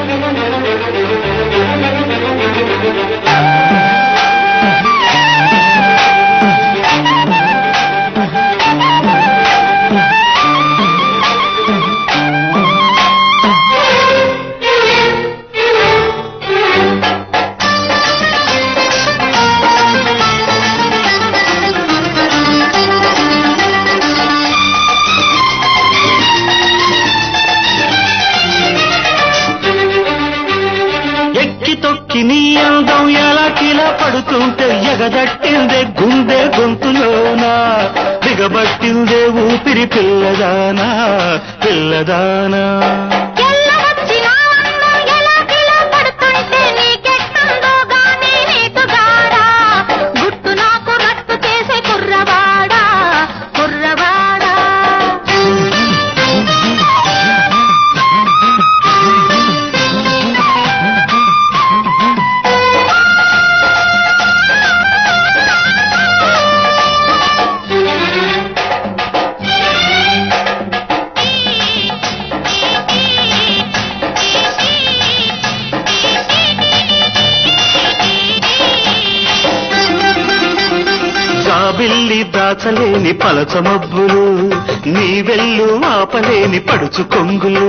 ఎక్కి తొక్కి నీ అందం ఎలా కిలా పడుతుంటే ఎగదట్టిందే గుండె గొంతులోనా దిగబట్టిందే ఊపిరి పిల్లదానా పిల్లదానా ఎల్లవచ్చిన అన్నం ఎలా కిలా పడుతుంటే నీకెట్టుందో గానీ నీటుగాడా గుట్టు నాకు రట్టు చేసే కుర్రవాడా కుర్రవాడా జాబిల్లి దాచలేని పలచ మబ్బులు నీ వెళ్ళు ఆపలేని పడుచు కొంగులు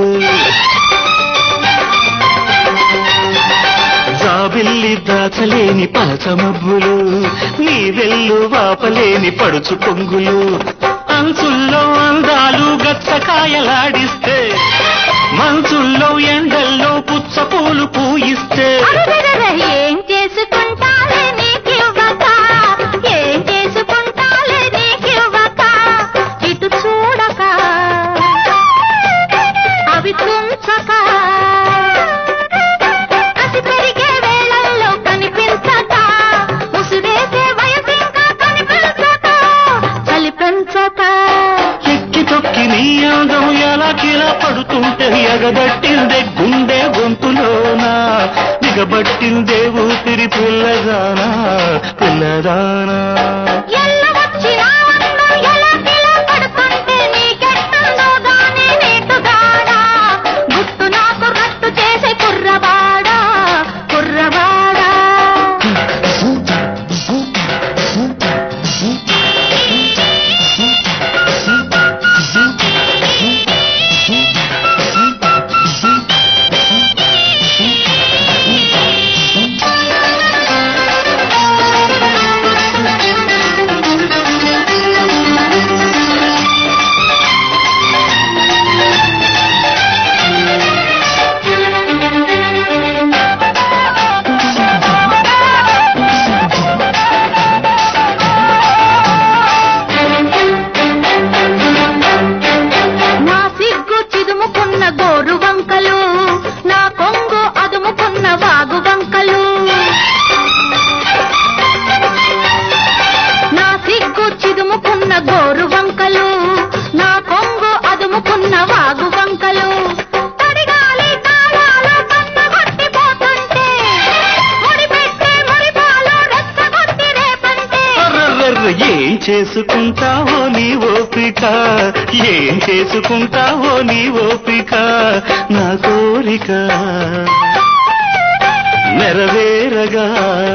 జాబిల్లి దాచలేని పలచ మబ్బులు నీ వెళ్ళు ఆపలేని పడుచు కొంగులు అంచుల్లో అందాలు గచ్చకాయలాడిస్తే మంచుల్లో ఎండల్లో పుచ్చపూలు పూయిస్తే అరెరెరె, ఏం చేసుకుంటాలే నీకివ్వక ఏం చేసుకుంటాలే నీకివ్వక ఇటు చూడక అవి తుంచక కసి పెరిగే వేళల్లో కనిపించక ముసురేసే వయసు ఇంకా కనిపించక చలి పెంచక ఎక్కి తొక్కి నీ అందం ఎలా కిలా పడుతుంటే ఎగబట్టిందే గుండె గొంతులోనా దిగబట్టిందే ఊపిరి పిల్లదానా పిల్లదానా ఎల్లవచ్చిన అన్నం ఎలా కిలా పడుతుంటే నీకెట్టుందో గానీ నీటుగాడా గుట్టు నాకు రట్టు చేసే కుర్రవాడా కుర్రవాడా నా సిగ్గు చిదుముకున్న గోరు వంకలు నా కొంగు అదుముకున్న వాగు వంకలు నా సిగ్గు చిదుముకున్న గోరు వంకలు నా కొంగు అదుముకున్న వాగు వంకలు తడిగాలి తాళాల కన్నగొట్టిపోతుంటే ముడిపెట్టే మురిపాలు రెచ్చగొట్టి రేపంటే అర్రర్రర్ర, ఏం చేసుకుంటావో నీ ఓపిక ఏం చేసుకుంటావో నీ ఓపిక నా కోరిక నెరవేరగా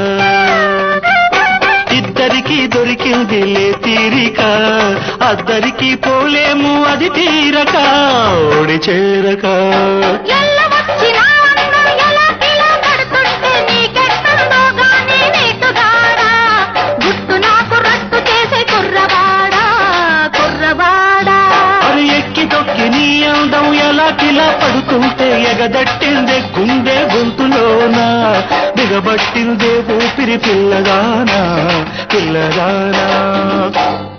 ఇద్దరికి దొరికిందిలే తీరిక అద్దరికి పోలేము అది తీరక ఓడి చేరక ఎల్లవచ్చిన అన్నం ఎలా కిలా పడుతుంటే నీకెట్టుందో గానీ నీటుగాడా గుట్టు నాకు రట్టు చేసే కుర్రవాడా కుర్రవాడా అది ఎక్కి తొక్కి నీ అందం ఎలా కిలా పడుతుంటే ఎగదట్టిందే గుండె గొంతులోనా దిగబట్టిందే ఊపిరి పిల్లదానా పిల్లదానా